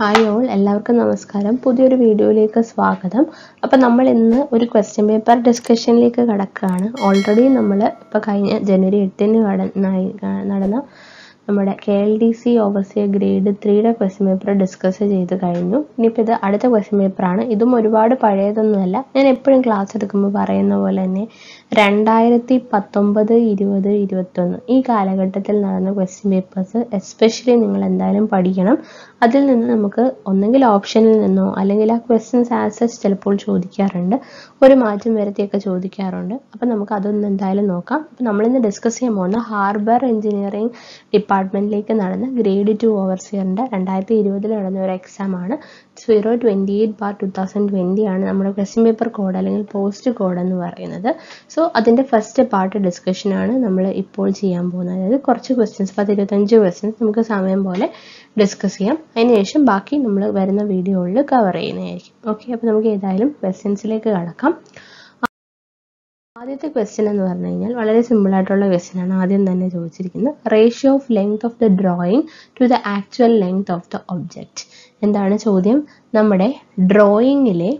hi all എല്ലാവർക്കും നമസ്കാരം പുതിയൊരു വീഡിയോയിലേക്ക് സ്വാഗതം അപ്പം നമ്മൾ ഇന്ന് ഒരു ക്വസ്റ്റ്യൻ പേപ്പർ ഡിസ്കഷനിലേക്ക് കടക്കുകയാണ് ഓൾറെഡി നമ്മൾ ഇപ്പോൾ കഴിഞ്ഞ ജനുവരി എട്ടിന് നടന്ന നമ്മുടെ K L D C overseer grade ത്രീയുടെ ക്വസ്റ്റ്യൻ പേപ്പർ ഡിസ്കസ് ചെയ്ത് കഴിഞ്ഞു ഇനിയിപ്പോൾ ഇത് അടുത്ത ക്വസ്റ്റ്യൻ പേപ്പറാണ് ഇതും ഒരുപാട് പഴയതൊന്നുമല്ല ഞാൻ എപ്പോഴും ക്ലാസ് എടുക്കുമ്പോൾ പറയുന്ന പോലെ തന്നെ രണ്ടായിരത്തി പത്തൊമ്പത് ഇരുപത് ഇരുപത്തൊന്ന് ഈ കാലഘട്ടത്തിൽ നടന്ന ക്വസ്റ്റ്യൻ പേപ്പേഴ്സ് എസ്പെഷ്യലി നിങ്ങൾ എന്തായാലും പഠിക്കണം അതിൽ നിന്ന് നമുക്ക് ഒന്നെങ്കിൽ ഓപ്ഷനിൽ നിന്നോ അല്ലെങ്കിൽ ആ ക്വസ്റ്റ്യൻസ് ആൻസേഴ്സ് ചിലപ്പോൾ ചോദിക്കാറുണ്ട് ഒരു മാറ്റം വരുത്തിയൊക്കെ ചോദിക്കാറുണ്ട് അപ്പം നമുക്ക് അതൊന്നും എന്തായാലും നോക്കാം അപ്പം നമ്മളിന്ന് ഡിസ്കസ് ചെയ്യാൻ പോകുന്ന ഹാർബർ എഞ്ചിനീയറിംഗ് ഡിപ്പാർട്ട്മെൻറ്റിലേക്ക് നടന്ന ഗ്രേഡ് ടു ഓവർസിയറിൻ്റെ രണ്ടായിരത്തി ഇരുപതിൽ നടന്ന ഒരു എക്സാം ആണ് zero twenty eight bar two thousand twenty ആണ് നമ്മുടെ ക്വസ്റ്റ്യൻ പേപ്പർ കോഡ് അല്ലെങ്കിൽ പോസ്റ്റ് കോഡ് എന്ന് പറയുന്നത് സോ അതിൻ്റെ ഫസ്റ്റ് പാർട്ട് ഡിസ്കഷനാണ് നമ്മൾ ഇപ്പോൾ ചെയ്യാൻ പോകുന്നത് അതായത് കുറച്ച് ക്വസ്റ്റ്യൻസ് പത്ത് ഇരുപത്തഞ്ച് ക്വസ്റ്റ്യൻസ് നമുക്ക് സമയം പോലെ ഡിസ്കസ് ചെയ്യാം അതിനുശേഷം ബാക്കി നമ്മൾ വരുന്ന വീഡിയോകളിൽ കവർ ചെയ്യുന്നതായിരിക്കും ഓക്കെ അപ്പോൾ നമുക്ക് ഏതായാലും ക്വസ്റ്റ്യൻസിലേക്ക് കടക്കാം ആദ്യത്തെ ക്വസ്റ്റ്യൻ എന്ന് പറഞ്ഞു കഴിഞ്ഞാൽ വളരെ സിമ്പിൾ ആയിട്ടുള്ള ക്വസ്റ്റ്യൻ ആണ് ആദ്യം തന്നെ ചോദിച്ചിരിക്കുന്നത് ratio of length of the drawing to the actual length of the object എന്താണ് ചോദ്യം നമ്മുടെ ഡ്രോയിങ്ങിലെ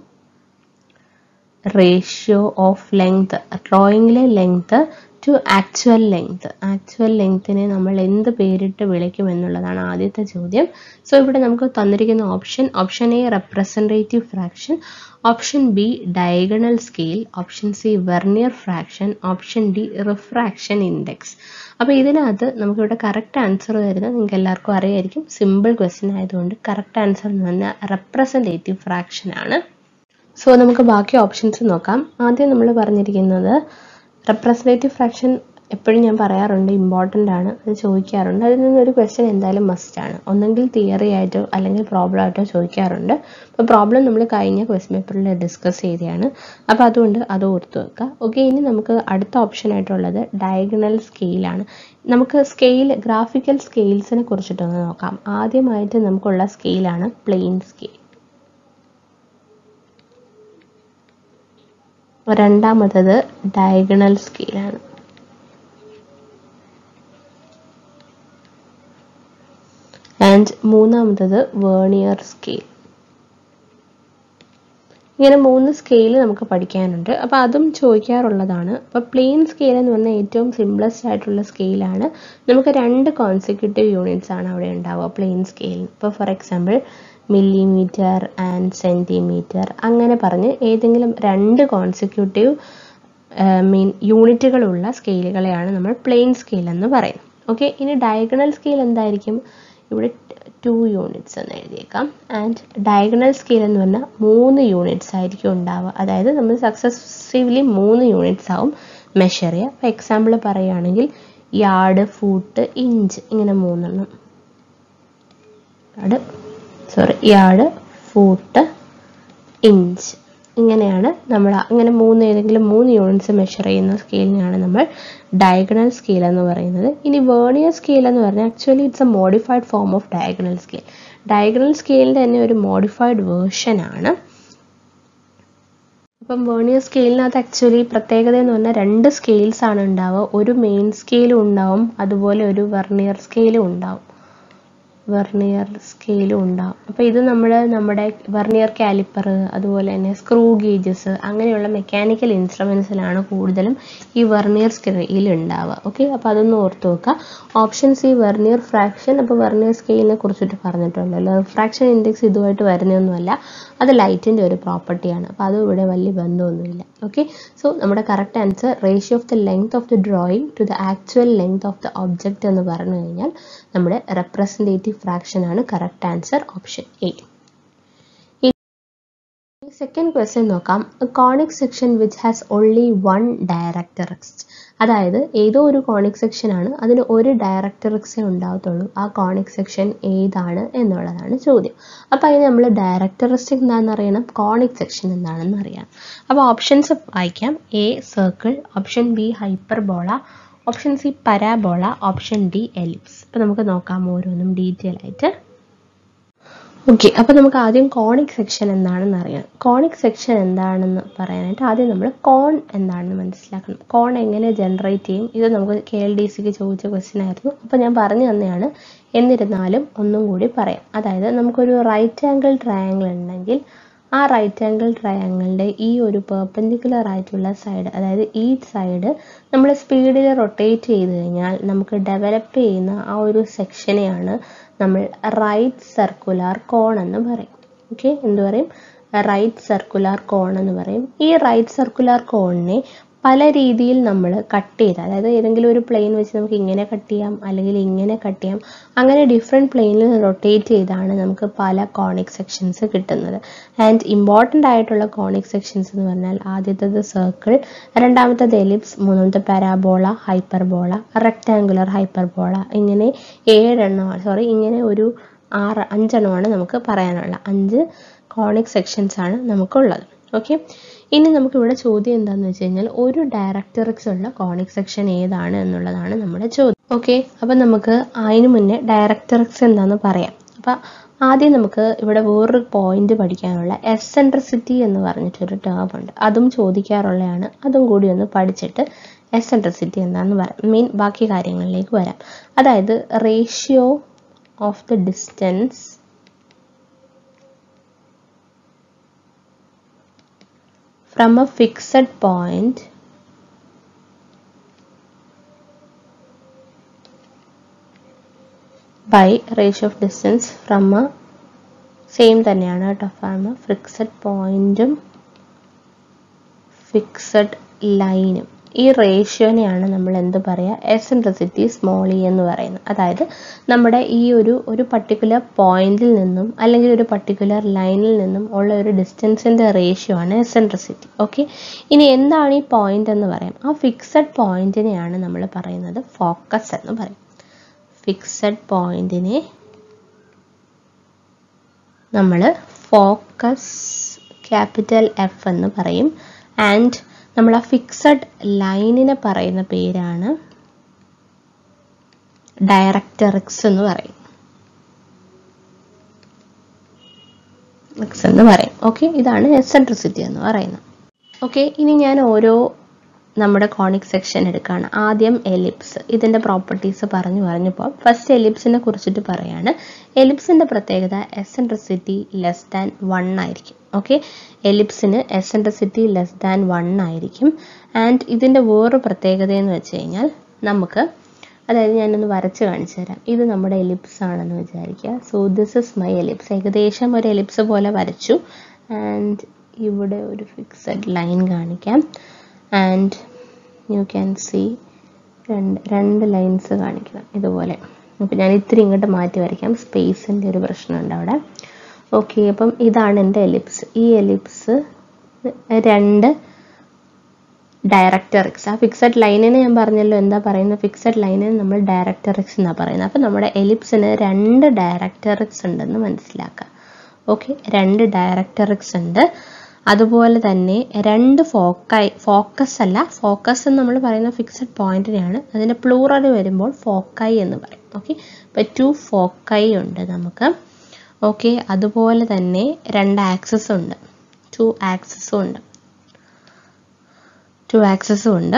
റേഷ്യോ ഓഫ് ലെങ്ത് ഡ്രോയിങ്ങിലെ length to actual length actual ലെങ്ത്തിനെ നമ്മൾ എന്ത് പേരിട്ട് വിളിക്കും എന്നുള്ളതാണ് ആദ്യത്തെ ചോദ്യം സോ ഇവിടെ നമുക്ക് തന്നിരിക്കുന്ന option option A representative fraction option B diagonal scale option C vernier fraction option D refraction index അപ്പോൾ ഇതിനകത്ത് നമുക്കിവിടെ കറക്റ്റ് ആൻസർ വരുന്നത് നിങ്ങൾക്ക് എല്ലാവർക്കും അറിയായിരിക്കും സിമ്പിൾ ക്വസ്റ്റ്യൻ ആയതുകൊണ്ട് കറക്റ്റ് ആൻസർ എന്ന് പറഞ്ഞാൽ റെപ്രസെൻറ്റേറ്റീവ് ഫ്രാക്ഷൻ ആണ് സോ നമുക്ക് ബാക്കി ഓപ്ഷൻസ് നോക്കാം ആദ്യം നമ്മൾ പറഞ്ഞിരിക്കുന്നത് റെപ്രസെൻറ്റേറ്റീവ് ഫ്രാക്ഷൻ എപ്പോഴും ഞാൻ പറയാറുണ്ട് ഇമ്പോർട്ടൻ്റ് ആണ് അത് ചോദിക്കാറുണ്ട് അതിൽ നിന്നൊരു ക്വസ്റ്റ്യൻ എന്തായാലും മസ്റ്റ് ആണ് ഒന്നെങ്കിൽ തിയറി ആയിട്ടോ അല്ലെങ്കിൽ പ്രോബ്ലം ആയിട്ടോ ചോദിക്കാറുണ്ട് അപ്പോൾ പ്രോബ്ലം നമ്മൾ കഴിഞ്ഞ ക്വസ്റ്റ്യൻ പേപ്പറിൽ ഡിസ്കസ് ചെയ്തതാണ് അപ്പോൾ അതുകൊണ്ട് അത് ഓർത്ത് വെക്കുക ഓക്കെ ഇനി നമുക്ക് അടുത്ത ഓപ്ഷൻ ആയിട്ടുള്ളത് ഡയഗണൽ സ്കെയിലാണ് നമുക്ക് സ്കെയിൽ ഗ്രാഫിക്കൽ സ്കെയിൽസിനെ കുറിച്ചിട്ടൊന്ന് നോക്കാം ആദ്യമായിട്ട് നമുക്കുള്ള സ്കെയിലാണ് പ്ലെയിൻ സ്കെയിൽ രണ്ടാമത്തത് ഡയഗണൽ സ്കെയിലാണ് ആൻഡ് മൂന്നാമത്തത് വേർണിയർ സ്കെയിൽ ഇങ്ങനെ മൂന്ന് സ്കെയിൽ നമുക്ക് പഠിക്കാനുണ്ട് അപ്പോൾ അതും ചോദിക്കാറുള്ളതാണ് അപ്പോൾ പ്ലെയിൻ സ്കെയിൽ എന്ന് പറഞ്ഞാൽ ഏറ്റവും സിംപ്ലസ്റ്റ് ആയിട്ടുള്ള സ്കെയിലാണ് നമുക്ക് രണ്ട് കോൺസിക്യൂട്ടീവ് യൂണിറ്റ്സ് ആണ് അവിടെ ഉണ്ടാവുക പ്ലെയിൻ സ്കെയിൽ ഇപ്പോൾ for example millimetre and centimetre അങ്ങനെ പറഞ്ഞ് ഏതെങ്കിലും രണ്ട് കോൺസിക്യൂട്ടീവ് മീൻ യൂണിറ്റുകളുള്ള സ്കെയിലുകളെയാണ് നമ്മൾ പ്ലെയിൻ സ്കെയിൽ എന്ന് പറയുന്നത് ഓക്കെ ഇനി ഡയഗണൽ സ്കെയിൽ എന്തായിരിക്കും ഇവിടെ ടു യൂണിറ്റ്സ് എന്ന് എഴുതിയേക്കാം ആൻഡ് ഡയഗണൽ സ്കെയിൽ എന്ന് പറഞ്ഞാൽ മൂന്ന് യൂണിറ്റ്സ് ആയിരിക്കും ഉണ്ടാവുക അതായത് നമ്മൾ സക്സസീവ്ലി മൂന്ന് യൂണിറ്റ്സ് ആവും മെഷർ ചെയ്യുക അപ്പോൾ എക്സാമ്പിൾ പറയുകയാണെങ്കിൽ യാർഡ് ഫൂട്ട് ഇഞ്ച് ഇങ്ങനെ മൂന്നെണ്ണം yard sorry yard foot inch ഇങ്ങനെയാണ് നമ്മൾ അങ്ങനെ മൂന്ന് ഏതെങ്കിലും മൂന്ന് യൂണിറ്റ്സ് മെഷർ ചെയ്യുന്ന സ്കെയിലിനാണ് നമ്മൾ ഡയഗണൽ സ്കെയിൽ എന്ന് പറയുന്നത് ഇനി വേർണിയർ സ്കെയിൽ എന്ന് പറഞ്ഞാൽ actually it's a modified form of diagonal scale diagonal സ്കെയിലിൻ്റെ തന്നെ ഒരു മോഡിഫൈഡ് വേർഷൻ ആണ് അപ്പം വേർണിയർ സ്കെയിലിനകത്ത് ആക്ച്വലി പ്രത്യേകത എന്ന് പറഞ്ഞാൽ രണ്ട് സ്കെയിൽസ് ആണ് ഉണ്ടാവുക ഒരു മെയിൻ സ്കെയിലും ഉണ്ടാവും അതുപോലെ ഒരു വെർണിയർ സ്കെയിലും ഉണ്ടാവും വെർണിയർ സ്കെയിലും ഉണ്ടാവും അപ്പോൾ ഇത് നമ്മൾ നമ്മുടെ വെർണിയർ കാലിപ്പർ അതുപോലെ തന്നെ സ്ക്രൂ ഗേജസ് അങ്ങനെയുള്ള മെക്കാനിക്കൽ ഇൻസ്ട്രുമെൻസിലാണ് കൂടുതലും ഈ വെർണിയർ സ്കെയിൽ ഉണ്ടാവുക ഓക്കെ അപ്പോൾ അതൊന്ന് ഓർത്ത് വെക്കുക ഓപ്ഷൻ സി വെർണിയർ ഫ്രാക്ഷൻ അപ്പോൾ വെർണിയർ സ്കെയിലിനെ കുറിച്ചിട്ട് പറഞ്ഞിട്ടുണ്ടല്ലോ ഫ്രാക്ഷൻ ഇൻഡെക്സ് ഇതുമായിട്ട് വരുന്നൊന്നുമല്ല അത് ലൈറ്റിൻ്റെ ഒരു പ്രോപ്പർട്ടിയാണ് അപ്പോൾ അതും ഇവിടെ വലിയ ബന്ധമൊന്നുമില്ല ഓക്കെ സോ നമ്മുടെ correct answer ratio of the length of the drawing to the actual length of the object എന്ന് പറഞ്ഞു കഴിഞ്ഞാൽ നമ്മുടെ റെപ്രസെൻറ്റേറ്റീവ് ഫ്രാക്ഷൻ ആണ് correct answer option A second question നോക്കാം conic section which has only one directrix അതായത് ഏതോ ഒരു conic section ആണ് അതിന് ഒരു ഡയറക്ടറിക്സേ ഉണ്ടാകത്തുള്ളൂ ആ കോണിക് സെക്ഷൻ ഏതാണ് എന്നുള്ളതാണ് ചോദ്യം അപ്പോൾ അതിന് നമ്മൾ ഡയറക്ടറിസ്റ്റിക് എന്താണെന്ന് അറിയണം കോണിക് സെക്ഷൻ എന്താണെന്ന് അറിയാം അപ്പോൾ ഓപ്ഷൻസ് വായിക്കാം A circle option B hyperbola option C parabola option D ellipse അപ്പോൾ നമുക്ക് നോക്കാം ഓരോന്നും ഡീറ്റെയിൽ ആയിട്ട് ഓക്കെ അപ്പോൾ നമുക്ക് ആദ്യം കോണിക് സെക്ഷൻ എന്താണെന്ന് അറിയണം കോണിക് സെക്ഷൻ എന്താണെന്ന് പറയാനായിട്ട് ആദ്യം നമ്മൾ കോൺ എന്താണെന്ന് മനസ്സിലാക്കണം കോൺ എങ്ങനെ ജനറേറ്റ് ചെയ്യും ഇത് നമുക്ക് കെ എൽ ഡി സിക്ക് ചോദിച്ച ക്വസ്റ്റ്യൻ ആയിരുന്നു അപ്പോൾ ഞാൻ പറഞ്ഞു തന്നെയാണ് എന്നിരുന്നാലും ഒന്നും കൂടി പറയാം അതായത് നമുക്കൊരു റൈറ്റ് ആംഗിൾ ട്രയാങ്കിൾ ഉണ്ടെങ്കിൽ ആ റൈറ്റ് ആംഗിൾ ട്രയാങ്കിളിൻ്റെ ഈ ഒരു പെർപെൻഡിക്കുലർ ആയിട്ടുള്ള സൈഡ് അതായത് ഈ സൈഡ് നമ്മൾ സ്പീഡിൽ റൊട്ടേറ്റ് ചെയ്ത് കഴിഞ്ഞാൽ നമുക്ക് ഡെവലപ്പ് ചെയ്യുന്ന ആ ഒരു സെക്ഷനെയാണ് നമ്മൾ റൈറ്റ് സർക്കുലാർ കോൺ എന്ന് പറയും ഓക്കെ എന്ത് പറയും റൈറ്റ് സർക്കുലാർ കോൺ എന്ന് പറയും ഈ റൈറ്റ് സർക്കുലാർ കോണിനെ പല രീതിയിൽ നമ്മൾ കട്ട് ചെയ്ത് അതായത് ഏതെങ്കിലും ഒരു പ്ലെയിൻ വെച്ച് നമുക്ക് ഇങ്ങനെ കട്ട് ചെയ്യാം അല്ലെങ്കിൽ ഇങ്ങനെ കട്ട് ചെയ്യാം അങ്ങനെ ഡിഫറെൻറ്റ് പ്ലെയിനിൽ റൊട്ടേറ്റ് ചെയ്താണ് നമുക്ക് പല കോണിക് സെക്ഷൻസ് കിട്ടുന്നത് ആൻഡ് ഇമ്പോർട്ടൻ്റ് ആയിട്ടുള്ള കോണിക് സെക്ഷൻസ് എന്ന് പറഞ്ഞാൽ ആദ്യത്തേത് സർക്കിൾ രണ്ടാമത്തേത് എലിപ്സ് മൂന്നാമത്തെ പാരാബോള ഹൈപ്പർബോള റെക്ടാങ്കുലർ ഹൈപ്പർബോള ഇങ്ങനെ ഏഴെണ്ണമാണ് സോറി ഇങ്ങനെ ഒരു ആറ് അഞ്ചെണ്ണമാണ് നമുക്ക് പറയാനുള്ള അഞ്ച് കോണിക് സെക്ഷൻസ് ആണ് നമുക്കുള്ളത് ഓക്കെ ഇനി നമുക്കിവിടെ ചോദ്യം എന്താണെന്ന് വെച്ച് കഴിഞ്ഞാൽ ഒരു ഡയറക്ടറിക്സ് ഉള്ള കോണിക് സെക്ഷൻ ഏതാണ് എന്നുള്ളതാണ് നമ്മുടെ ചോദ്യം ഓക്കെ അപ്പം നമുക്ക് അതിന് മുന്നേ ഡയറക്ടറിക്സ് എന്താണെന്ന് പറയാം അപ്പം ആദ്യം നമുക്ക് ഇവിടെ വേറൊരു പോയിന്റ് പഠിക്കാനുള്ള എസെൻട്രിസിറ്റി എന്ന് പറഞ്ഞിട്ടൊരു ടേം ഉണ്ട് അതും ചോദിക്കാറുള്ളതാണ് അതും കൂടി ഒന്ന് പഠിച്ചിട്ട് എസെൻട്രിസിറ്റി എന്താണെന്ന് പറയാം മീൻ ബാക്കി കാര്യങ്ങളിലേക്ക് വരാം അതായത് ratio of the distance from a fixed point by ratio of distance from a same തന്നെയാണ് കേട്ടോ ഫ്രം എ ഫിക്സഡ് പോയിന്റും ഫിക്സഡ് ലൈനും ഈ റേഷ്യോനെയാണ് നമ്മൾ എന്ത് പറയുക എസെൻട്രിസിറ്റി സ്മോൾ ഇ എന്ന് പറയുന്നത് അതായത് നമ്മുടെ ഈ ഒരു ഒരു പർട്ടിക്കുലർ പോയിന്റിൽ നിന്നും അല്ലെങ്കിൽ ഒരു പർട്ടിക്കുലർ ലൈനിൽ നിന്നും ഉള്ള ഒരു ഡിസ്റ്റൻസിൻ്റെ റേഷ്യോ ആണ് എസെൻട്രിസിറ്റി ഓക്കെ ഇനി എന്താണ് ഈ പോയിന്റ് എന്ന് പറയാം ആ ഫിക്സഡ് പോയിന്റിനെയാണ് നമ്മൾ പറയുന്നത് ഫോക്കസ് എന്ന് പറയും ഫിക്സഡ് പോയിന്റിനെ നമ്മൾ ഫോക്കസ് ക്യാപിറ്റൽ എഫ് എന്ന് പറയും ആൻഡ് നമ്മൾ ആ ഫിക്സഡ് ലൈനിനെ പറയുന്ന പേരാണ് ഡയറക്ടറിക്സ് എന്ന് പറയും എക്സ് എന്ന് പറയും ഓക്കെ ഇതാണ് എസെൻട്രിസിറ്റി എന്ന് പറയുന്നത് ഓക്കെ ഇനി ഞാൻ ഓരോ നമ്മുടെ കോണിക് സെക്ഷൻ എടുക്കുകയാണ് ആദ്യം എലിപ്സ് ഇതിൻ്റെ പ്രോപ്പർട്ടീസ് പറഞ്ഞു പറഞ്ഞപ്പോൾ ഫസ്റ്റ് എലിപ്സിനെ കുറിച്ചിട്ട് പറയാണ് എലിപ്സിൻ്റെ പ്രത്യേകത എസെൻട്രിസിറ്റി ലെസ് ദാൻ വൺ ആയിരിക്കും ഓക്കെ എലിപ്സിന് എസെൻട്രിസിറ്റി ലെസ് ദാൻ വൺ ആയിരിക്കും ആൻഡ് ഇതിൻ്റെ വേറൊരു പ്രത്യേകത എന്ന് വെച്ച് കഴിഞ്ഞാൽ നമുക്ക് അതായത് ഞാനൊന്ന് വരച്ച് കാണിച്ചു തരാം ഇത് നമ്മുടെ എലിപ്സ് ആണെന്ന് വിചാരിക്കുക so this is my ellipse ഏകദേശം ഒരു എലിപ്സ് പോലെ വരച്ചു ആൻഡ് ഇവിടെ ഒരു ഫിക്സഡ് ലൈൻ കാണിക്കാം ആൻഡ് യു ക്യാൻ സീ രണ്ട് രണ്ട് ലൈൻസ് കാണിക്കണം ഇതുപോലെ അപ്പോൾ ഞാൻ ഇത്തിരി ഇങ്ങോട്ട് മാറ്റി വരയ്ക്കാം സ്പേസിൻ്റെ ഒരു പ്രശ്നമുണ്ട് അവിടെ ഓക്കെ അപ്പം ഇതാണ് എൻ്റെ എലിപ്സ് ഈ എലിപ്സ് രണ്ട് ഡയറക്ടറിക്സ് ആ ഫിക്സഡ് ലൈനിനെ ഞാൻ പറഞ്ഞല്ലോ എന്താ പറയുന്നത് ഫിക്സഡ് ലൈനിന് നമ്മൾ ഡയറക്ടറിക്സ് എന്നാണ് പറയുന്നത് അപ്പോൾ നമ്മുടെ എലിപ്സിന് രണ്ട് ഡയറക്ടറിക്സ് ഉണ്ടെന്ന് മനസ്സിലാക്കുക ഓക്കെ രണ്ട് ഡയറക്ടറിക്സ് ഉണ്ട് അതുപോലെ തന്നെ രണ്ട് ഫോക്കായി ഫോക്കസ് അല്ല ഫോക്കസ് എന്ന് നമ്മൾ പറയുന്ന ഫിക്സഡ് പോയിന്റിനെയാണ് അതിൻ്റെ പ്ലൂറൽ വരുമ്പോൾ ഫോക്കായി എന്ന് പറയും ഓക്കെ അപ്പോൾ ടു ഫോക്കായി ഉണ്ട് നമുക്ക് ഓക്കെ അതുപോലെ തന്നെ രണ്ട് ആക്സസ് ഉണ്ട് ടു ആക്സസും ഉണ്ട് ടു ആക്സസും ഉണ്ട്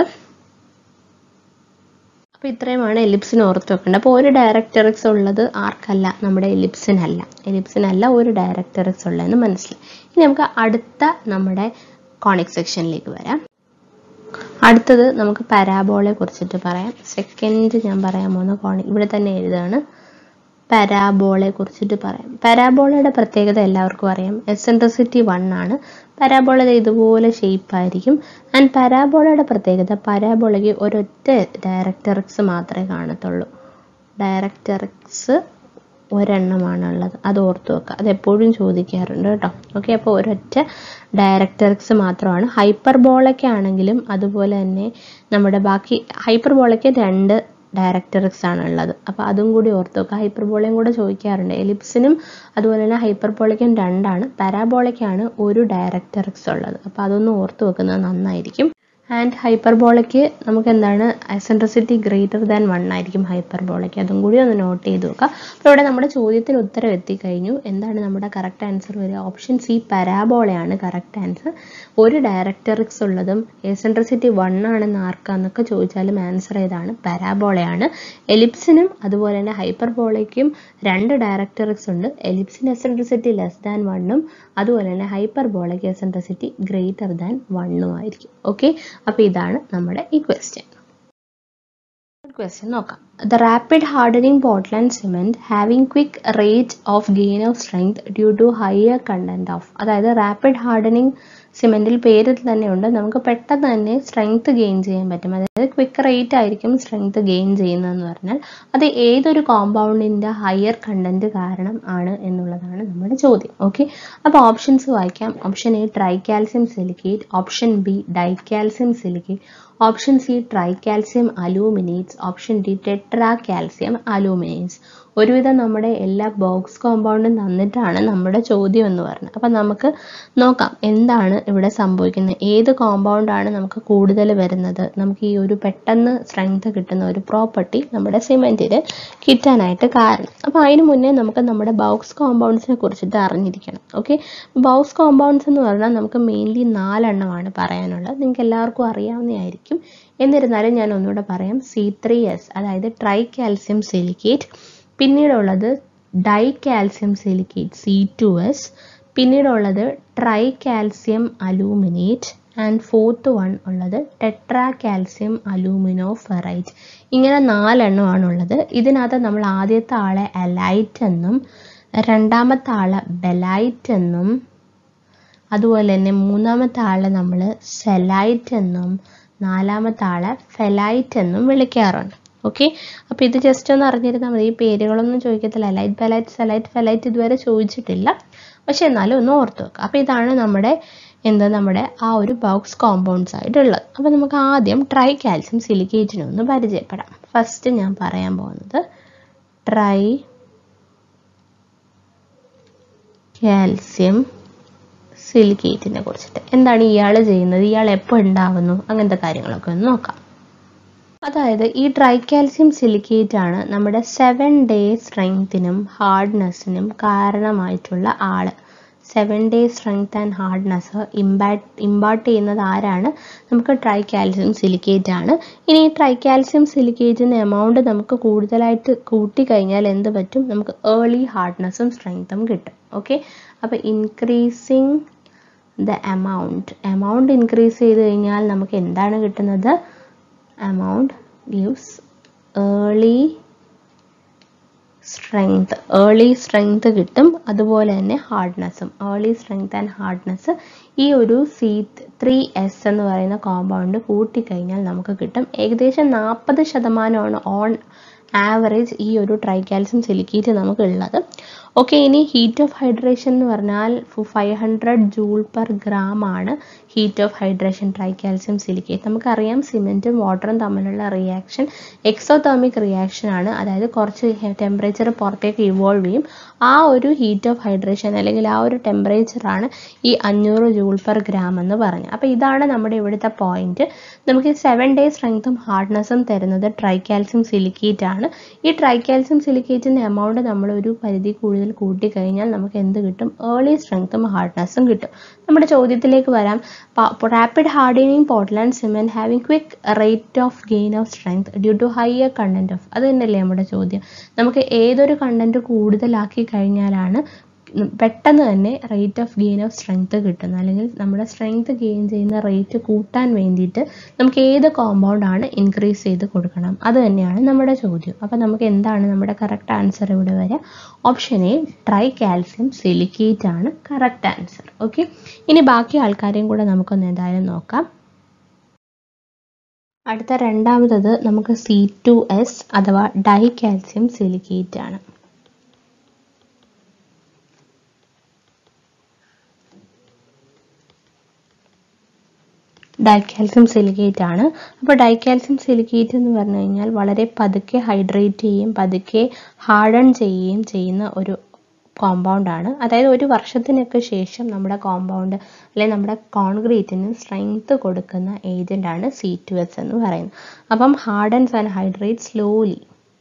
അപ്പോൾ ഇത്രയുമാണ് എലിപ്സിന് ഓർത്ത് വെക്കേണ്ടത് അപ്പോൾ ഒരു ഡയറക്ടറിക്സ് ഉള്ളത് ആർക്കല്ല നമ്മുടെ എലിപ്സിനല്ല എലിപ്സിനല്ല ഒരു ഡയറക്ടറിക്സ് ഉള്ളതെന്ന് മനസ്സിലായി ഇനി നമുക്ക് അടുത്ത നമ്മുടെ കോണിക് സെക്ഷനിലേക്ക് വരാം അടുത്തത് നമുക്ക് പരാബോളെ കുറിച്ചിട്ട് പറയാം സെക്കൻഡ് ഞാൻ പറയാൻ പോകുന്ന കോണിക് ഇവിടെ തന്നെ എഴുതാണ് പരാബോളെ കുറിച്ചിട്ട് പറയാം പരാബോളയുടെ പ്രത്യേകത എല്ലാവർക്കും അറിയാം എസെൻട്രിസിറ്റി വൺ ആണ് പരാബോള ഇതുപോലെ ഷേപ്പ് ആയിരിക്കും ആൻഡ് പരാബോളയുടെ പ്രത്യേകത പരാബോളയ്ക്ക് ഒരൊറ്റ ഡയറക്ടറിക്സ് മാത്രമേ കാണത്തുള്ളൂ ഡയറക്ടറിക്സ് ഒരെണ്ണമാണുള്ളത് അത് ഓർത്ത് വെക്കുക അത് എപ്പോഴും ചോദിക്കാറുണ്ട് കേട്ടോ ഓക്കെ അപ്പോൾ ഒരൊറ്റ ഡയറക്ടറിക്സ് മാത്രമാണ് ഹൈപ്പർബോളയ്ക്ക് ആണെങ്കിലും അതുപോലെ തന്നെ നമ്മുടെ ബാക്കി ഹൈപ്പർബോളയ്ക്ക് രണ്ട് ഡയറക്ടറിക്സ് ആണ് ഉള്ളത് അപ്പോൾ അതും കൂടി ഓർത്ത് വെക്കുക ഹൈപ്പർബോളയും കൂടെ ചോദിക്കാറുണ്ട് എലിപ്സിനും അതുപോലെ തന്നെ ഹൈപ്പർബോളയ്ക്കും രണ്ടാണ് പാരാബോളയ്ക്കാണ് ഒരു ഡയറക്ടറിക്സ് ഉള്ളത് അപ്പോൾ അതൊന്ന് ഓർത്ത് വെക്കുന്നത് നന്നായിരിക്കും ആൻഡ് ഹൈപ്പർബോളയ്ക്ക് നമുക്ക് എന്താണ് എസെൻട്രിസിറ്റി ഗ്രേറ്റർ ദാൻ വൺ ആയിരിക്കും ഹൈപ്പർബോളയ്ക്ക് അതും കൂടി ഒന്ന് നോട്ട് ചെയ്ത് വെക്കുക അപ്പോൾ ഇവിടെ നമ്മുടെ ചോദ്യത്തിന് ഉത്തരം എത്തിക്കഴിഞ്ഞു എന്താണ് നമ്മുടെ കറക്റ്റ് ആൻസർ വരിക ഓപ്ഷൻ സി പരാബോളയാണ് കറക്റ്റ് ആൻസർ ഒരു ഡയറക്ടറിക്സ് ഉള്ളതും എസെൻട്രിസിറ്റി വൺ ആണെന്ന് ആർക്കാന്നൊക്കെ ചോദിച്ചാലും ആൻസർ ഏതാണ് പരാബോളയാണ് എലിപ്സിനും അതുപോലെ തന്നെ ഹൈപ്പർബോളയ്ക്കും രണ്ട് ഡയറക്ടറിക്സ് ഉണ്ട് എലിപ്സിന് എസെൻട്രിസിറ്റി ലെസ് ദാൻ വണ്ണും അതുപോലെ തന്നെ ഹൈപ്പർബോളയ്ക്ക് എസെൻട്രിസിറ്റി ഗ്രേറ്റർ ദാൻ വണ്ണും ആയിരിക്കും ഓക്കെ അപ്പോൾ ഇതാണ് നമ്മുടെ ഈ ക്വസ്റ്റ്യൻ ക്വസ്റ്റ്യൻ നോക്കാം the rapid hardening Portland cement having quick rate of gain of strength due to higher content of അതായത് റാപ്പിഡ് ഹാർഡനിങ് സിമെന്റിൽ പേരിൽ തന്നെ ഉണ്ട് നമുക്ക് പെട്ടെന്ന് തന്നെ സ്ട്രെങ്ത് ഗെയിൻ ചെയ്യാൻ പറ്റും അതായത് ക്വിക്ക് റേറ്റ് ആയിരിക്കും സ്ട്രെങ്ത് ഗെയിൻ ചെയ്യുന്നതെന്ന് പറഞ്ഞാൽ അത് ഏതൊരു കോമ്പൗണ്ടിന്റെ ഹയർ കണ്ടന്റ് കാരണം ആണ് എന്നുള്ളതാണ് നമ്മുടെ ചോദ്യം ഓക്കെ അപ്പോൾ ഓപ്ഷൻസ് വായിക്കാം option A tricalcium silicate option B dicalcium silicate option C tricalcium aluminates option D tetra calcium aluminates ഒരുവിധം നമ്മുടെ എല്ലാ ബോക്സ് കോമ്പൗണ്ടും തന്നിട്ടാണ് നമ്മുടെ ചോദ്യം എന്ന് പറഞ്ഞത് അപ്പം നമുക്ക് നോക്കാം എന്താണ് ഇവിടെ സംഭവിക്കുന്നത് ഏത് കോമ്പൗണ്ടാണ് നമുക്ക് കൂടുതൽ വരുന്നത് നമുക്ക് ഈ ഒരു പെട്ടെന്ന് സ്ട്രെങ്ത് കിട്ടുന്ന ഒരു പ്രോപ്പർട്ടി നമ്മുടെ സിമെൻറ്റിൽ കിട്ടാനായിട്ട് കാരണം അപ്പോൾ അതിന് മുന്നേ നമുക്ക് നമ്മുടെ ബോക്സ് കോമ്പൗണ്ട്സിനെ കുറിച്ചിട്ട് അറിഞ്ഞിരിക്കണം ഓക്കെ ബോക്സ് കോമ്പൗണ്ട്സ് എന്ന് പറഞ്ഞാൽ നമുക്ക് മെയിൻലി നാലെണ്ണമാണ് പറയാനുള്ളത് നിങ്ങൾക്ക് എല്ലാവർക്കും അറിയാവുന്നതായിരിക്കും എന്നിരുന്നാലും ഞാൻ ഒന്നുകൂടെ പറയാം സി ത്രീ എസ് അതായത് ട്രൈ കാൽസ്യം സിലിക്കേറ്റ് പിന്നീടുള്ളത് di calcium silicate C two S പിന്നീടുള്ളത് tri calcium aluminate and fourth one ഉള്ളത് ടെട്രാ കാൽസ്യം അലൂമിനോ ഫെറൈറ്റ് ഇങ്ങനെ നാലെണ്ണമാണ് ഉള്ളത് ഇതിനകത്ത് നമ്മൾ ആദ്യത്തെ ആളെ അലൈറ്റ് എന്നും രണ്ടാമത്തെ ആളെ ബെലൈറ്റ് എന്നും അതുപോലെ തന്നെ മൂന്നാമത്തെ ആളെ നമ്മൾ സെലൈറ്റ് എന്നും നാലാമത്തെ ആളെ ഫെലൈറ്റ് എന്നും വിളിക്കാറുണ്ട് ഓക്കെ അപ്പോൾ ഇത് ജസ്റ്റ് ഒന്ന് അറിഞ്ഞിരുന്നാൽ മതി ഈ പേരുകളൊന്നും ചോദിക്കത്തില്ല ലൈറ്റ് ബെലൈറ്റ് സെലൈറ്റ് ഫെലൈറ്റ് ഇതുവരെ ചോദിച്ചിട്ടില്ല പക്ഷെ എന്നാലും ഒന്ന് ഓർത്ത് വെക്കുക അപ്പോൾ ഇതാണ് നമ്മുടെ എന്താ നമ്മുടെ ആ ഒരു ബോക്സ് കോമ്പൗണ്ട്സ് ആയിട്ടുള്ളത് അപ്പോൾ നമുക്ക് ആദ്യം ട്രൈ കാൽസ്യം സിലിക്കേറ്റിനെ ഒന്ന് പരിചയപ്പെടാം ഫസ്റ്റ് ഞാൻ പറയാൻ പോകുന്നത് ട്രൈ കാൽസ്യം സിലിക്കേറ്റിനെ കുറിച്ചിട്ട് എന്താണ് ഇയാൾ ചെയ്യുന്നത് ഇയാൾ എപ്പോൾ ഉണ്ടാവുന്നു അങ്ങനത്തെ കാര്യങ്ങളൊക്കെ ഒന്ന് നോക്കാം അതായത് ഈ ട്രൈകാൽസ്യം സിലിക്കേറ്റ് ആണ് നമ്മുടെ സെവൻ ഡേ സ്ട്രെങ്ത്തിനും ഹാർഡ്നെസ്സിനും കാരണമായിട്ടുള്ള ആള് seven day strength and hardness impact impart ചെയ്യുന്നത് ആരാണ് നമുക്ക് ട്രൈകാൽസ്യം സിലിക്കേറ്റ് ആണ് ഇനി ഈ ട്രൈകാൽസ്യം സിലിക്കേറ്റിൻ്റെ എമൗണ്ട് നമുക്ക് കൂടുതലായിട്ട് കൂട്ടിക്കഴിഞ്ഞാൽ എന്ത് പറ്റും നമുക്ക് ഏർലി ഹാർഡ്നെസ്സും സ്ട്രെങ്ത്തും കിട്ടും ഓക്കെ അപ്പോൾ increasing the amount amount increase ചെയ്ത് കഴിഞ്ഞാൽ നമുക്ക് എന്താണ് കിട്ടുന്നത് amount gives early strength early strength കിട്ടും അതുപോലെ തന്നെ ഹാർഡ്നെസ്സും ഏർലി സ്ട്രെങ്ത് ആൻഡ് ഹാർഡ്നെസ് ഈ ഒരു സി ത്രീ എസ് എന്ന് പറയുന്ന കോമ്പൗണ്ട് കൂട്ടിക്കഴിഞ്ഞാൽ നമുക്ക് കിട്ടും ഏകദേശം നാൽപ്പത് ശതമാനമാണ് ഓൺ ആവറേജ് ഈ ഒരു ട്രൈകാൽസ്യം സിലിക്കേറ്റ് നമുക്ക് ഉള്ളത് ഓക്കെ ഇനി ഹീറ്റ് ഓഫ് ഹൈഡ്രേഷൻ എന്ന് പറഞ്ഞാൽ five hundred joule per gram ആണ് heat of hydration tricalcium silicate നമുക്കറിയാം സിമെൻറ്റും വാട്ടറും തമ്മിലുള്ള റിയാക്ഷൻ എക്സോതേർമിക് റിയാക്ഷൻ ആണ് അതായത് കുറച്ച് ടെമ്പറേച്ചർ പുറത്തേക്ക് ഇവോൾവ് ചെയ്യും ആ ഒരു ഹീറ്റ് ഓഫ് ഹൈഡ്രേഷൻ അല്ലെങ്കിൽ ആ ഒരു ടെമ്പറേച്ചറാണ് ഈ അഞ്ഞൂറ് ജൂൾ പെർ ഗ്രാം എന്ന് പറഞ്ഞത് അപ്പോൾ ഇതാണ് നമ്മുടെ ഇവിടുത്തെ പോയിന്റ് നമുക്ക് സെവൻ ഡേ സ്ട്രെങ്ത്തും ഹാർഡ്നെസ്സും തരുന്നത് ട്രൈകാൽസ്യം സിലിക്കേറ്റ് ആണ് ഈ ട്രൈകാൽസ്യം സിലിക്കേറ്റിൻ്റെ എമൗണ്ട് നമ്മൾ ഒരു പരിധി കൂടുതൽ കൂട്ടിക്കഴിഞ്ഞാൽ നമുക്ക് എന്ത് കിട്ടും ഏർലി സ്ട്രെങ്ത്തും ഹാർഡ്നെസ്സും കിട്ടും നമ്മുടെ ചോദ്യത്തിലേക്ക് വരാം rapid hardening Portland cement having quick rate of gain of strength due to higher content of അത് തന്നെയല്ലേ നമ്മുടെ ചോദ്യം നമുക്ക് ഏതൊരു കണ്ടന്റ് കൂടുതലാക്കി കഴിഞ്ഞാലാണ് പെട്ടെന്ന് തന്നെ rate of gain of strength കിട്ടുന്നത് അല്ലെങ്കിൽ നമ്മുടെ സ്ട്രെങ്ത് ഗെയിൻ ചെയ്യുന്ന റേറ്റ് കൂട്ടാൻ വേണ്ടിയിട്ട് നമുക്ക് ഏത് കോമ്പൗണ്ട് ആണ് ഇൻക്രീസ് ചെയ്ത് കൊടുക്കണം അത് തന്നെയാണ് നമ്മുടെ ചോദ്യം അപ്പോൾ നമുക്ക് എന്താണ് നമ്മുടെ കറക്റ്റ് ആൻസർ ഇവിടെ വരിക option A tri calcium silicate ആണ് കറക്റ്റ് ആൻസർ ഓക്കെ ഇനി ബാക്കി ആൾക്കാരെയും കൂടെ നമുക്കൊന്ന് എന്തായാലും നോക്കാം അടുത്ത രണ്ടാമത്തത് നമുക്ക് സി ടു എസ് അഥവാ ഡൈ കാൽസ്യം സിലിക്കേറ്റ് ആണ് ഡൈക്കാൽസ്യം സിലിക്കേറ്റ് ആണ് അപ്പോൾ ഡൈക്കാൽസ്യം സിലിക്കേറ്റ് എന്ന് പറഞ്ഞു കഴിഞ്ഞാൽ വളരെ പതുക്കെ ഹൈഡ്രേറ്റ് ചെയ്യുകയും പതുക്കെ ഹാർഡൺ ചെയ്യുകയും ചെയ്യുന്ന ഒരു കോമ്പൗണ്ട് ആണ് അതായത് ഒരു വർഷത്തിനൊക്കെ ശേഷം നമ്മുടെ കോമ്പൗണ്ട് അല്ലെങ്കിൽ നമ്മുടെ കോൺക്രീറ്റിന് സ്ട്രെങ്ത് കൊടുക്കുന്ന ഏജന്റ് ആണ് സി ടു എസ് എന്ന് പറയുന്നത് അപ്പം hardens and hydrate slowly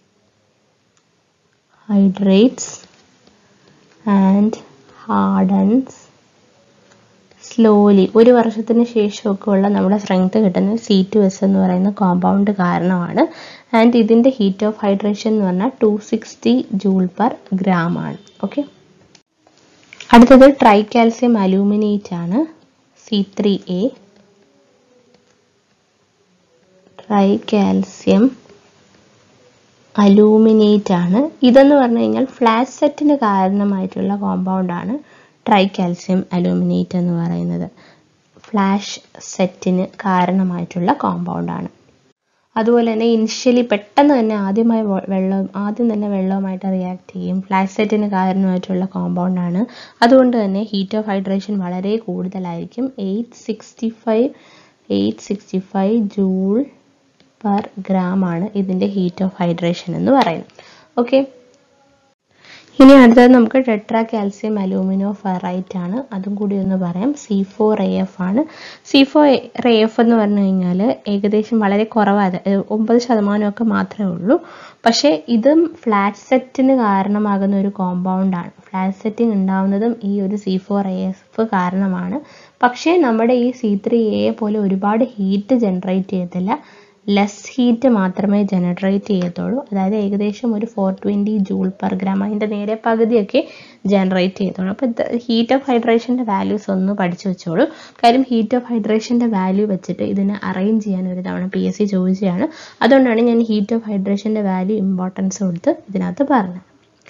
hydrates and hardens slowly ഒരു വർഷത്തിന് ശേഷമൊക്കെ ഉള്ള നമ്മുടെ സ്ട്രെങ്ത് കിട്ടുന്ന സി ടു എസ് എന്ന് പറയുന്ന കോമ്പൗണ്ട് കാരണമാണ് ആൻഡ് ഇതിൻ്റെ ഹീറ്റ് ഓഫ് ഹൈഡ്രേഷൻ എന്ന് പറഞ്ഞാൽ two sixty joule per gram ആണ് ഓക്കെ അടുത്തത് ട്രൈ കാൽസ്യം അലൂമിനേറ്റ് ആണ് C three A tri calcium aluminate ആണ് ഇതെന്ന് പറഞ്ഞു കഴിഞ്ഞാൽ ഫ്ലാറ്റ് സെറ്റിന് കാരണമായിട്ടുള്ള കോമ്പൗണ്ട് ആണ് ട്രൈ കാൽസ്യം അലൂമിനേറ്റ് എന്ന് പറയുന്നത് ഫ്ലാഷ് സെറ്റിന് കാരണമായിട്ടുള്ള കോമ്പൗണ്ട് ആണ് അതുപോലെ തന്നെ ഇനിഷ്യലി പെട്ടെന്ന് തന്നെ ആദ്യമായി വെള്ളം ആദ്യം തന്നെ വെള്ളവുമായിട്ട് റിയാക്ട് ചെയ്യും ഫ്ലാഷ് സെറ്റിന് കാരണമായിട്ടുള്ള കോമ്പൗണ്ട് ആണ് അതുകൊണ്ട് തന്നെ ഹീറ്റ് ഓഫ് ഹൈഡ്രേഷൻ വളരെ കൂടുതലായിരിക്കും eight sixty five eight sixty five joule per gram ആണ് ഇതിൻ്റെ ഹീറ്റ് ഓഫ് ഹൈഡ്രേഷൻ എന്ന് പറയുന്നത് ഓക്കെ ഇനി അടുത്തത് നമുക്ക് ടെട്രാ കാൽസ്യം അലൂമിനോ ഫെറൈറ്റ് ആണ് അതും കൂടി ഒന്ന് പറയാം സി ഫോർ എ എഫ് ആണ് സി ഫോർ എ എഫ് എന്ന് പറഞ്ഞു കഴിഞ്ഞാൽ ഏകദേശം വളരെ കുറവാണ് ഒമ്പത് ശതമാനമൊക്കെ മാത്രമേ ഉള്ളൂ പക്ഷേ ഇതും ഫ്ലാറ്റ് സെറ്റിന് കാരണമാകുന്ന ഒരു കോമ്പൗണ്ട് ആണ് ഫ്ലാറ്റ് സെറ്റിംഗ് ഉണ്ടാവുന്നതും ഈ ഒരു സി ഫോർ എ എഫ് കാരണമാണ് പക്ഷേ നമ്മുടെ ഈ സി ത്രീ എ പോലെ ഒരുപാട് ഹീറ്റ് ജനറേറ്റ് ചെയ്യത്തില്ല ലെസ് ഹീറ്റ് മാത്രമേ ജനറേറ്റ് ചെയ്യത്തുള്ളൂ അതായത് ഏകദേശം ഒരു four twenty joule per gram അതിൻ്റെ നേരെ പകുതിയൊക്കെ ജനറേറ്റ് ചെയ്യത്തുള്ളൂ അപ്പോൾ ഹീറ്റ് ഓഫ് ഹൈഡ്രേഷൻ്റെ വാല്യൂസ് ഒന്ന് പഠിച്ചു വെച്ചോളൂ കാര്യം ഹീറ്റ് ഓഫ് ഹൈഡ്രേഷൻ്റെ വാല്യൂ വെച്ചിട്ട് ഇതിനെ അറേഞ്ച് ചെയ്യാൻ ഒരു തവണ പി എസ് സി ചോദിച്ചതാണ് അതുകൊണ്ടാണ് ഞാൻ ഹീറ്റ് ഓഫ് ഹൈഡ്രേഷൻ്റെ വാല്യൂ ഇമ്പോർട്ടൻസ് കൊടുത്ത് ഇതിനകത്ത് പറഞ്ഞത്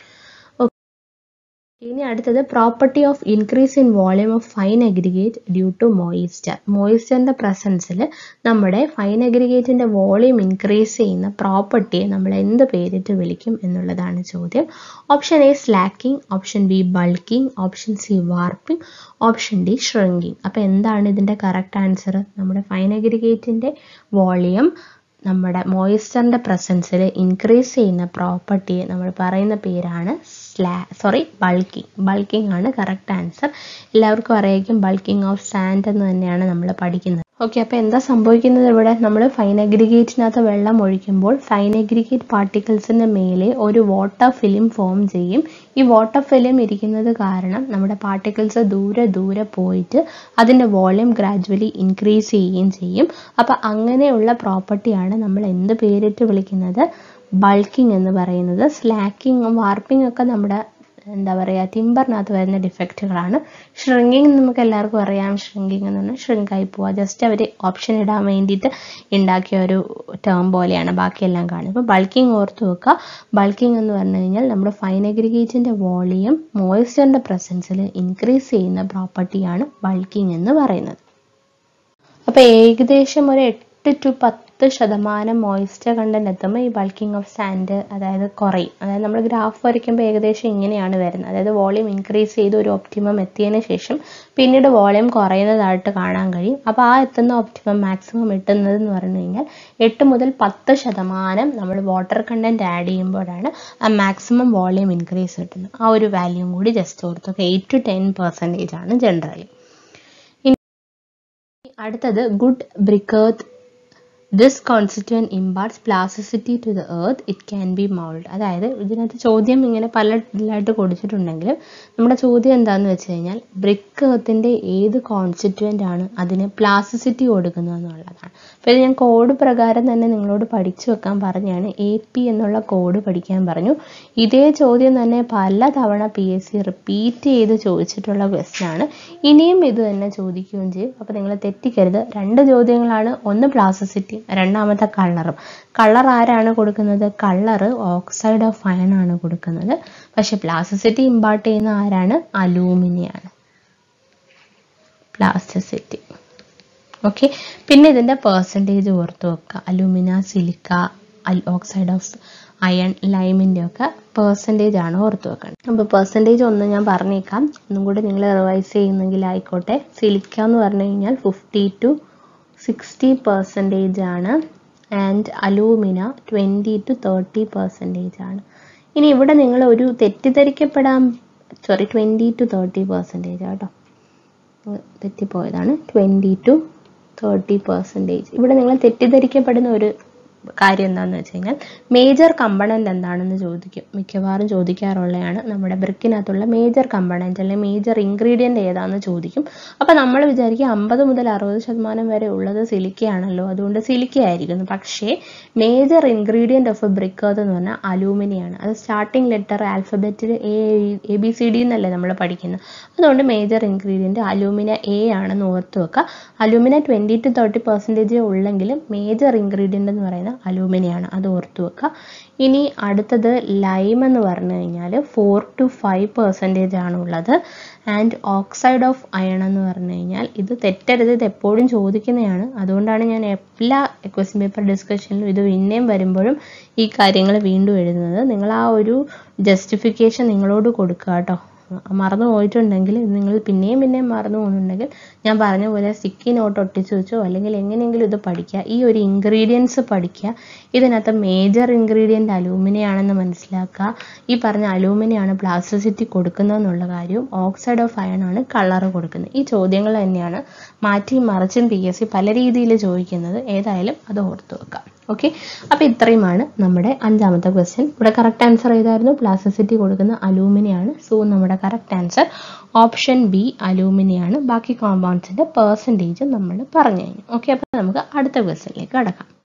ഇനി അടുത്തത് property of increase in volume of fine aggregate due to moisture മോയിസ്ചറിൻ്റെ പ്രസൻസിൽ നമ്മുടെ ഫൈൻ അഗ്രിഗേറ്റിൻ്റെ വോളിയം ഇൻക്രീസ് ചെയ്യുന്ന പ്രോപ്പർട്ടിയെ നമ്മൾ എന്ത് പേരിട്ട് വിളിക്കും എന്നുള്ളതാണ് ചോദ്യം option A slaking option B bulking option C warping option D shrinking അപ്പോൾ എന്താണ് ഇതിൻ്റെ കറക്റ്റ് ആൻസർ നമ്മുടെ ഫൈൻ അഗ്രിഗേറ്റിൻ്റെ വോളിയം നമ്മുടെ മോയിസ്ചറിൻ്റെ പ്രസൻസിൽ ഇൻക്രീസ് ചെയ്യുന്ന പ്രോപ്പർട്ടിയെ നമ്മൾ പറയുന്ന പേരാണ് സ്ലാ സോറി ബൾക്കിംഗ് ബൾക്കിംഗ് ആണ് കറക്റ്റ് ആൻസർ എല്ലാവർക്കും അറിയായിരിക്കും ബൾക്കിംഗ് ഓഫ് സാൻഡ് എന്ന് തന്നെയാണ് നമ്മൾ പഠിക്കുന്നത് ഓക്കെ അപ്പോൾ എന്താ സംഭവിക്കുന്നത് ഇവിടെ നമ്മൾ ഫൈൻ അഗ്രിഗേറ്റിനകത്ത് വെള്ളം ഒഴിക്കുമ്പോൾ ഫൈൻ അഗ്രിഗേറ്റ് പാർട്ടിക്കിൾസിൻ്റെ മേലെ ഒരു വാട്ടർ ഫിലിം ഫോം ചെയ്യും ഈ വാട്ടർ ഫിലിം ഇരിക്കുന്നത് കാരണം നമ്മുടെ പാർട്ടിക്കിൾസ് ദൂരെ ദൂരെ പോയിട്ട് അതിൻ്റെ വോളിയം ഗ്രാജുവലി ഇൻക്രീസ് ചെയ്യുകയും ചെയ്യും അപ്പോൾ അങ്ങനെയുള്ള പ്രോപ്പർട്ടിയാണ് നമ്മൾ എന്ത് പേരിട്ട് വിളിക്കുന്നത് ബൾക്കിംഗ് എന്ന് പറയുന്നത് സ്ലാക്കിംഗ് വാർപ്പിംഗ് ഒക്കെ നമ്മുടെ എന്താ പറയുക ടിമ്പറിനകത്ത് വരുന്ന ഡിഫക്റ്റുകളാണ് ഷ്രിങ്കിങ് നമുക്ക് എല്ലാവർക്കും അറിയാം ഷ്രിങ്കിങ് എന്ന് പറഞ്ഞാൽ ഷ്രിങ്കായി പോവുക ജസ്റ്റ് അവർ ഓപ്ഷൻ ഇടാൻ വേണ്ടിയിട്ട് ഉണ്ടാക്കിയ ഒരു ടേം പോലെയാണ് ബാക്കിയെല്ലാം കാണുന്നത് ഇപ്പോൾ ബൾക്കിംഗ് ഓർത്ത് വെക്കുക ബൾക്കിംഗ് എന്ന് പറഞ്ഞു കഴിഞ്ഞാൽ നമ്മുടെ ഫൈൻ അഗ്രിഗേറ്റിൻ്റെ വോളിയം മോയിസ്ചറിൻ്റെ പ്രസൻസിൽ ഇൻക്രീസ് ചെയ്യുന്ന പ്രോപ്പർട്ടിയാണ് ബൾക്കിംഗ് എന്ന് പറയുന്നത് അപ്പോൾ ഏകദേശം ഒരു എട്ട് ടു പത്ത് ശതമാനം മോയ്സ്ചർ കണ്ടന്റ് എത്തുമ്പോൾ ഈ ബൾക്കിംഗ് ഓഫ് സാൻഡ് അതായത് കുറയും അതായത് നമ്മൾ ഗ്രാഫ് വരയ്ക്കുമ്പോൾ ഏകദേശം ഇങ്ങനെയാണ് വരുന്നത് അതായത് വോളിയം ഇൻക്രീസ് ചെയ്ത് ഒരു ഒപ്റ്റിമം എത്തിയതിന് ശേഷം പിന്നീട് വോളിയം കുറയുന്നതായിട്ട് കാണാൻ കഴിയും അപ്പോൾ ആ എത്തുന്ന ഒപ്റ്റിമം മാക്സിമം എത്തുന്നത് എന്ന് പറഞ്ഞു കഴിഞ്ഞാൽ എട്ട് മുതൽ പത്ത് ശതമാനം നമ്മൾ വാട്ടർ കണ്ടന്റ് ആഡ് ചെയ്യുമ്പോഴാണ് ആ മാക്സിമം വോളിയം ഇൻക്രീസ് കിട്ടുന്നത് ആ ഒരു വാല്യൂം കൂടി ജസ്റ്റ് ഓർത്ത് എയ്റ്റ് ടു ടെൻ പെർസെൻറ്റേജ് ആണ് ജനറലി അടുത്തത് good brick earth this constituent imparts plasticity to the earth it can be mould അതായത് ഇതിനകത്ത് ചോദ്യം ഇങ്ങനെ പല ഇതിലായിട്ട് കൊടുത്തിട്ടുണ്ടെങ്കിലും നമ്മുടെ ചോദ്യം എന്താണെന്ന് വെച്ച് കഴിഞ്ഞാൽ ബ്രിക്ക് എർത്തിൻ്റെ ഏത് കോൺസ്റ്റിറ്റ്യൂൻ്റ് ആണ് അതിന് പ്ലാസിസിറ്റി കൊടുക്കുന്നത് എന്നുള്ളതാണ് അപ്പോൾ ഇത് ഞാൻ കോഡ് പ്രകാരം തന്നെ നിങ്ങളോട് പഠിച്ചു വെക്കാൻ പറഞ്ഞാണ് എ പി എന്നുള്ള കോഡ് പഠിക്കാൻ പറഞ്ഞു ഇതേ ചോദ്യം തന്നെ പല തവണ പി എസ് സി റിപ്പീറ്റ് ചെയ്ത് ചോദിച്ചിട്ടുള്ള ക്വസ്റ്റ്യൻ ആണ് ഇനിയും ഇത് തന്നെ ചോദിക്കുകയും ചെയ്യും അപ്പോൾ നിങ്ങൾ തെറ്റിക്കരുത് രണ്ട് ചോദ്യങ്ങളാണ് ഒന്ന് പ്ലാസിസിറ്റി രണ്ടാമത്തെ കളറും കളർ ആരാണ് കൊടുക്കുന്നത് കളറ് ഓക്സൈഡ് ഓഫ് അയൺ ആണ് കൊടുക്കുന്നത് പക്ഷെ പ്ലാസ്റ്റിസിറ്റി ഇമ്പാർട്ട് ചെയ്യുന്ന ആരാണ് അലൂമിനിയാണ് പ്ലാസ്റ്റിസിറ്റി ഓക്കെ പിന്നെ ഇതിൻ്റെ പേഴ്സൻറ്റേജ് ഓർത്ത് വെക്കുക alumina silica oxide of iron ലൈമിൻ്റെ ഒക്കെ പേഴ്സൻറ്റേജ് ആണ് ഓർത്ത് വെക്കേണ്ടത് അപ്പോൾ പേഴ്സൻറ്റേജ് ഒന്ന് ഞാൻ പറഞ്ഞേക്കാം ഒന്നും കൂടി നിങ്ങൾ റിവൈസ് ചെയ്യുന്നെങ്കിൽ ആയിക്കോട്ടെ സിലിക്ക എന്ന് പറഞ്ഞു കഴിഞ്ഞാൽ ഫിഫ്റ്റി ടു സിക്സ്റ്റി പെർസെൻറ്റേജ് ആണ് and alumina twenty to thirty percentage ആണ് ഇനി ഇവിടെ നിങ്ങൾ ഒരു തെറ്റിദ്ധരിക്കപ്പെടാൻ sorry twenty to thirty percentage കേട്ടോ തെറ്റിപ്പോയതാണ് ട്വൻറ്റി ടു തേർട്ടി പെർസെൻറ്റേജ് ഇവിടെ നിങ്ങൾ തെറ്റിദ്ധരിക്കപ്പെടുന്ന ഒരു കാര്യം എന്താണെന്ന് വെച്ച് കഴിഞ്ഞാൽ മേജർ കമ്പണൻ്റ് എന്താണെന്ന് ചോദിക്കും മിക്കവാറും ചോദിക്കാറുള്ളതാണ് നമ്മുടെ ബ്രിക്കിനകത്തുള്ള മേജർ കമ്പണൻ്റ് അല്ലെങ്കിൽ മേജർ ഇൻഗ്രീഡിയൻ്റ് ഏതാണെന്ന് ചോദിക്കും അപ്പോൾ നമ്മൾ വിചാരിക്കും അമ്പത് മുതൽ അറുപത് ശതമാനം വരെ ഉള്ളത് സിലിക്കയാണല്ലോ അതുകൊണ്ട് സിലിക്ക ആയിരിക്കുന്നു പക്ഷേ major ingredient of a brick എന്ന് പറഞ്ഞാൽ അലൂമിനിയാണ് അത് സ്റ്റാർട്ടിംഗ് ലെറ്റർ ആൽഫബറ്റിൽ A A B C D എന്നല്ലേ നമ്മൾ പഠിക്കുന്നത് അതുകൊണ്ട് മേജർ ഇൻഗ്രീഡിയൻറ്റ് അലൂമിന എ ആണെന്ന് ഓർത്ത് വെക്കുക alumina twenty to thirty percentage ഉള്ളെങ്കിലും മേജർ ഇൻഗ്രീഡിയൻ്റ് എന്ന് പറയുന്നത് അലൂമിനിയാണ് അത് ഓർത്ത് വെക്കുക ഇനി അടുത്തത് ലൈം എന്ന് പറഞ്ഞു കഴിഞ്ഞാൽ ഫോർ ടു ഫൈവ് പെർസെൻറ്റേജ് ആണ് ഉള്ളത് ആൻഡ് ഓക്സൈഡ് ഓഫ് അയൺ എന്ന് പറഞ്ഞു കഴിഞ്ഞാൽ ഇത് തെറ്റരുത് ഇത് എപ്പോഴും ചോദിക്കുന്നതാണ് അതുകൊണ്ടാണ് ഞാൻ എല്ലാ ക്വസ്റ്റ്യൻ പേപ്പർ ഡിസ്കഷനിലും ഇത് പിന്നെയും വരുമ്പോഴും ഈ കാര്യങ്ങൾ വീണ്ടും എഴുതുന്നത് നിങ്ങൾ ആ ഒരു ജസ്റ്റിഫിക്കേഷൻ നിങ്ങളോട് കൊടുക്കുക കേട്ടോ മറന്നു പോയിട്ടുണ്ടെങ്കിൽ ഇത് നിങ്ങൾ പിന്നെയും പിന്നെയും മറന്നു പോകുന്നുണ്ടെങ്കിൽ ഞാൻ പറഞ്ഞ പോലെ സ്റ്റിക്കി നോട്ട് ഒട്ടിച്ച് വെച്ചോ അല്ലെങ്കിൽ എങ്ങനെയെങ്കിലും ഇത് പഠിക്കുക ഈ ഒരു ഇൻഗ്രീഡിയൻസ് പഠിക്കുക ഇതിനകത്ത് മേജർ ഇൻഗ്രീഡിയൻ്റ് അലൂമിനിയാണെന്ന് മനസ്സിലാക്കുക ഈ പറഞ്ഞ അലൂമിനിയാണ് പ്ലാസ്റ്റിസിറ്റി കൊടുക്കുന്നതെന്നുള്ള കാര്യവും ഓക്സൈഡ് ഓഫ് അയൺ ആണ് കളർ കൊടുക്കുന്നത് ഈ ചോദ്യങ്ങൾ തന്നെയാണ് മാറ്റി മറിച്ചും പി എസ് സി പല രീതിയിൽ ചോദിക്കുന്നത് ഏതായാലും അത് ഓർത്ത് വെക്കാം ഓക്കെ അപ്പോൾ ഇത്രയുമാണ് നമ്മുടെ അഞ്ചാമത്തെ ക്വസ്റ്റ്യൻ ഇവിടെ കറക്റ്റ് ആൻസർ ചെയ്തായിരുന്നു പ്ലാസ്റ്റിസിറ്റി കൊടുക്കുന്ന അലൂമിനിയാണ് സോ നമ്മുടെ കറക്റ്റ് ആൻസർ ഓപ്ഷൻ ബി അലൂമിനിയാണ് ബാക്കി കോമ്പൗണ്ട്സിൻ്റെ പെർസെൻറ്റേജ് നമ്മൾ പറഞ്ഞു കഴിഞ്ഞു ഓക്കെ അപ്പോൾ നമുക്ക് അടുത്ത ക്വസ്റ്റ്യനിലേക്ക് കടക്കാം